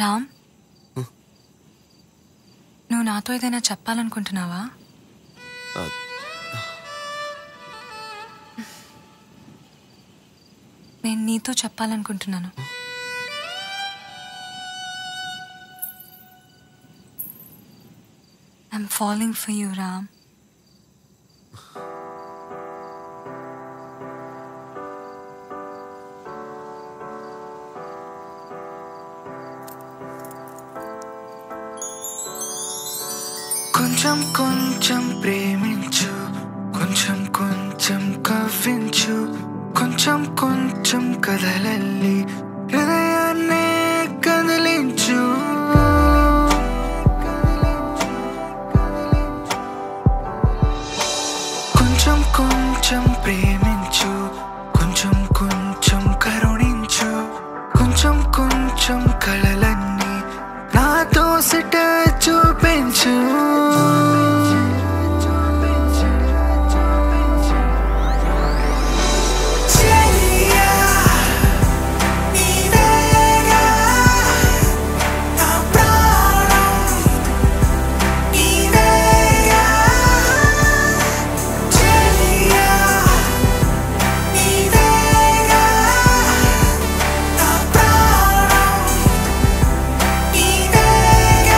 రామ్ నువ్వు నాతో ఏదైనా చెప్పాలనుకుంటున్నావా ఆ, నేను నీతో చెప్పాలనుకుంటున్నాను I'm following for you Ram కొంచెం కొంచెం ప్రేమించు కొంచెం కొంచెం కవ్వించు కొంచెం కొంచెం కదలల్లి హృదయాన్నే కదిలించు కొంచెం కొంచెం ప్రేమించు కొంచెం కొంచెం కరుణించు కొంచెం కొంచెం కళలన్నీ నాతో సిట చూపించు చెలియా, నీవేగా నా ప్రాణం, నీవేగా చెలియా, నీవేగా నా ప్రాణం, నీవేగా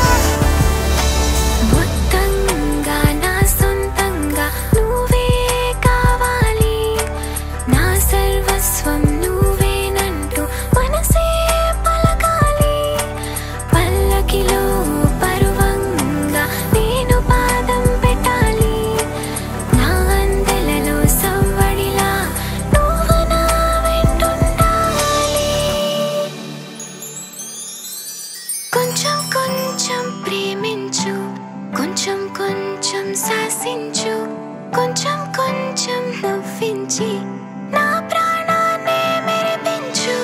మొత్తంగా నా సొంతంగా నువ్వే కావాలి నా సర్వస్వం నువ్వేనంటూ మనసే పలకాలి పల్లకిలో పరువంగా నేను పాదం పెట్టాలి నా అందెలలో సవ్వడిలా నువ్వు నా వెంటుండాలి కొంచెం కొంచెం ప్రేమించు కొంచెం కొంచెం శాసించు కొంచెం కొంచెం నవ్వించి నా ప్రాణాన్ని మెరిపించు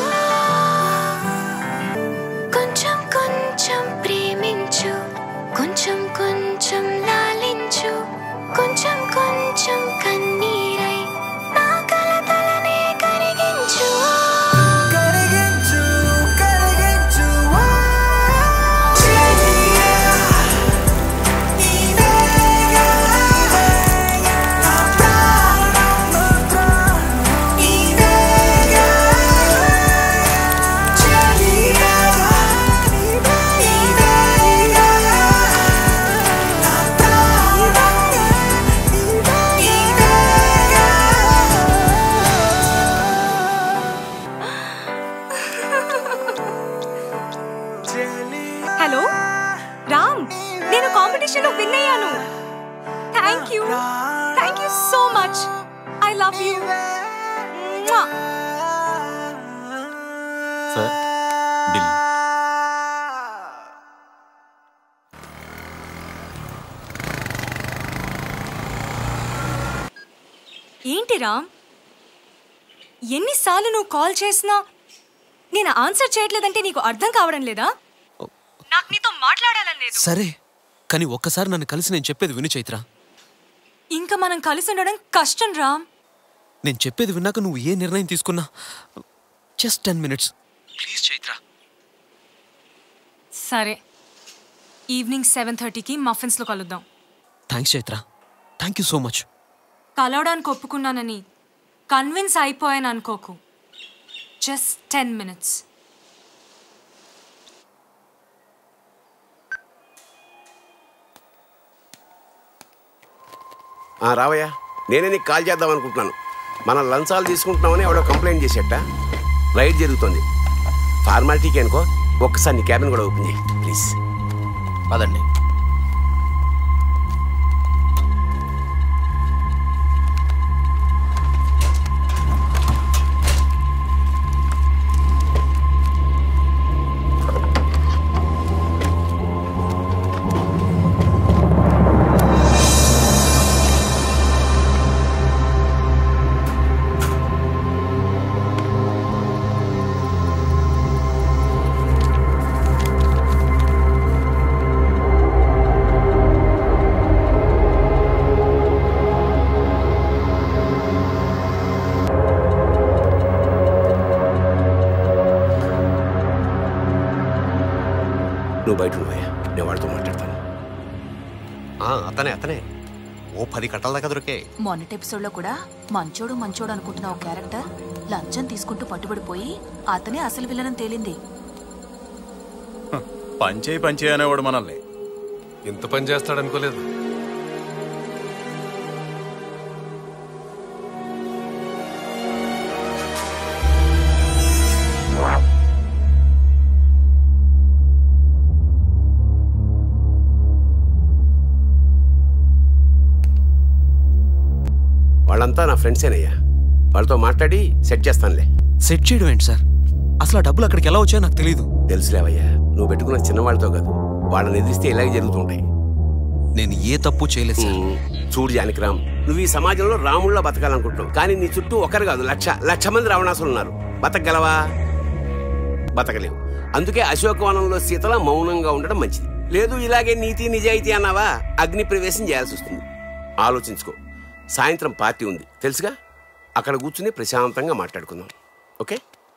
కొంచెం కొంచెం ప్రేమించు కొంచెం కొంచెం లాలించు కొంచెం కొంచెం కన్నీరై నా కలతలనే కరిగించు కరిగించు కరిగించు చెలియా నీవేగా నా ప్రాణం నీవేగా చెలియా నీవేగా నా ప్రాణం నీవేగా హలో రామ్ నేను కాంపిటీషన్ లో విన్ అయ్యాను thank you thank you so much I love you sir Delhi ఏంటి రామ్ ఎన్నిసార్లు నువ్వు కాల్ చేసినా నేను ఆన్సర్ చేయట్లేదంటే నీకు అర్థం కావడం లేదా నాకు నీతో మాట్లాడాలని లేదు సరే కానీ ఒక్కసారి నన్ను కలిసి నేను చెప్పేది విను చైత్ర ఇంకా మనం కలిసి ఉండడం కష్టం రామ్ నేను చెప్పేది విన్నాక నువ్వు ఏ నిర్ణయం తీసుకున్నా just ten minutes please Chaitra సరే ఈవినింగ్ సెవెన్ థర్టీకి మఫిన్స్లో కలుద్దాం thanks Chaitra thank you so much కలవడానికి ఒప్పుకున్నానని కన్విన్స్ అయిపోయాను అనుకోకు జస్ట్ టెన్ మినిట్స్ ఆ, రావయ్యా నేనే నీకు కాల్ చేద్దాం అనుకుంటున్నాను మనం లంచాలు తీసుకుంటున్నామని ఎవడో కంప్లైంట్ చేసేట రైడ్ జరుగుతుంది ఫార్మాలిటీకి అనుకో ఒక్కసారి నీ క్యాబిన్ కూడా ఓపెన్ చేయి ప్లీజ్ పదండి ఆ నువ్వు బయట ఉన్నాయా నేను వాడితో మాట్లాడతాను ఆ, అతనే అతనే ఓ పది కట్టల దాకా దొరికాయి మొన్నటి ఎపిసోడ్ లో కూడా మంచోడు మంచోడు అనుకుంటున్న ఒక క్యారెక్టర్ లంచం తీసుకుంటూ పట్టుబడిపోయి అతనే అసలు విలనం తేలింది పంచేయి పంచేయి అనేవాడు మనల్ని ఇంత పని చేస్తాడనుకోలేదు వాళ్ళంతా నా ఫ్రెండ్సేనయ్యా వాళ్ళతో మాట్లాడి సెట్ చేస్తానులే సెట్ చేయడం ఏంటి సార్ అసలు ఆ డబ్బులు అక్కడికి ఎలా వచ్చాయో నాకు తెలియదు తెలుసులేవయ్యా నువ్వు పెట్టుకున్న చిన్నవాళ్ళతో కాదు వాళ్ళని ఎదిరిస్తే ఇలాగే జరుగుతుంటాయి నేను ఏ తప్పు చేయలేదు సార్ ఉమ్, చూడు జానకిరామ్ నువ్వు ఈ సమాజంలో రాముళ్ళ బతకాలనుకుంటున్నావు కానీ నీ చుట్టూ ఒకరు కాదు లక్ష లక్ష మంది రావణాసులు ఉన్నారు బతకగలవా బతకలేవు అందుకే అశోకవనంలో సీతల మౌనంగా ఉండడం మంచిది లేదు ఇలాగే నీతి నిజాయితీ అన్నావా అగ్ని ప్రవేశం చేయాల్సి వస్తుంది ఆలోచించుకో సాయంత్రం పార్టీ ఉంది తెలుసుగా అక్కడ కూర్చుని ప్రశాంతంగా మాట్లాడుకుందాం ఓకే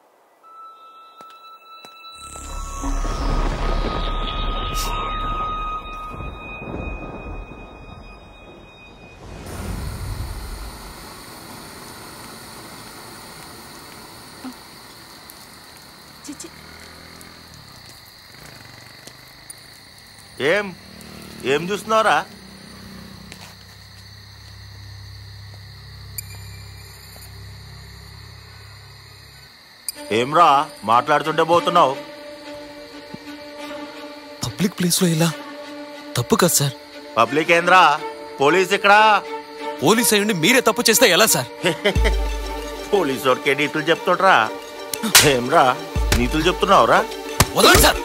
చిచ్చి ఏం ఏం చూస్తున్నావురా ఏమ్రా మాట్లాడుతుంటే పోతున్నావు పబ్లిక్ ప్లేస్ లో ఇలా తప్పు కదా సార్ పబ్లిక్ ఏంద్రా పోలీస్ ఇక్కడ పోలీస్ అయ్యండి మీరే తప్పు చేస్తే ఎలా సార్ పోలీస్ వాడికే నీతులు చెప్తుండ్రా ఏమ్రా నీతులు చెప్తున్నావురా వదలండి సార్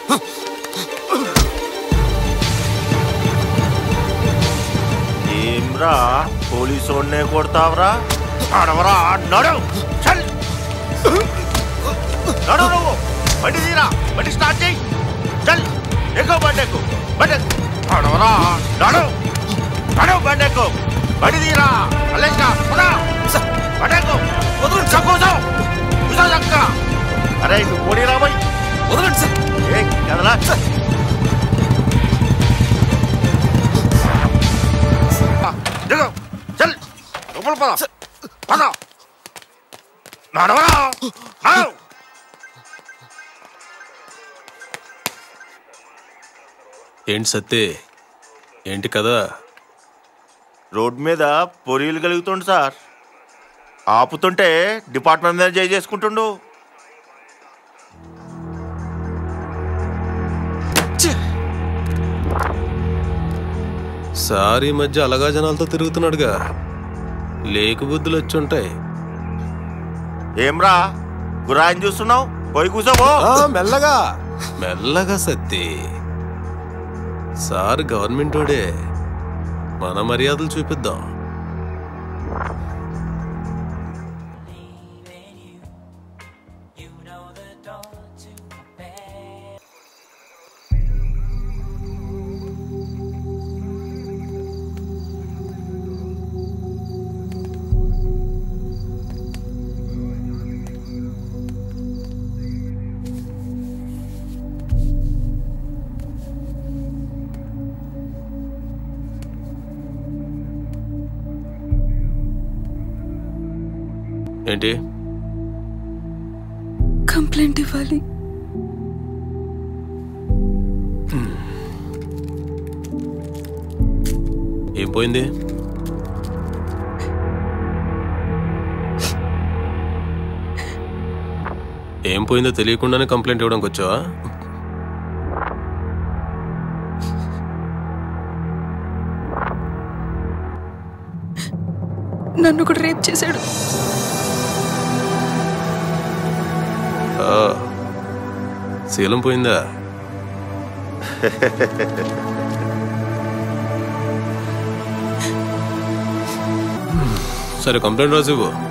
ఏమ్రా పోలీసు వాడినే కొడతావరా నడవరా నడు చల్ నడు నువ్వు బండి తీరా బండి స్టార్ట్ చేయి చల్ ఎక్కువ బండి ఎక్కు బండి ఎక్కు. నడవరా నడు నడు బండి ఎక్కు బండి తీరా అల్లేసినా పునా బండి ఎక్కు వదలండి సార్ కూర్చో కూర్చో చక్కగా అరే నువ్వు పోనీ రాబోయ్ వదలండి సార్ ఏ కదలా దిగు చల్ లోపల పద పద నడవరా నడు ఏంటి సత్తే ఏంటి కదా రోడ్ మీద పొరీలు కలుగుతుండు సార్ ఆపుతుంటే డిపార్ట్మెంట్ మీద చేయి చేసుకుంటుండు సార్ ఈ మధ్య అలగా జనాలతో తిరుగుతున్నాడుగా లేకు బుద్ధులు వచ్చి ఉంటాయి ఏమ్రా గురాయిని చూస్తున్నావు పోయి కూర్చోబో మెల్లగా మెల్లగా సత్తి సార్ గవర్నమెంట్ వాడే మన మర్యాదలు చూపిద్దాం ఏంటి కంప్లైంట్ ఇవ్వాలి ఏం పోయింది ఏం పోయిందో తెలియకుండానే కంప్లైంట్ ఇవ్వడానికి వచ్చావా నన్ను కూడా రేప్ చేశాడు ఆ, శీలం పోయిందా సరే కంప్లైంట్ రాసివ్వు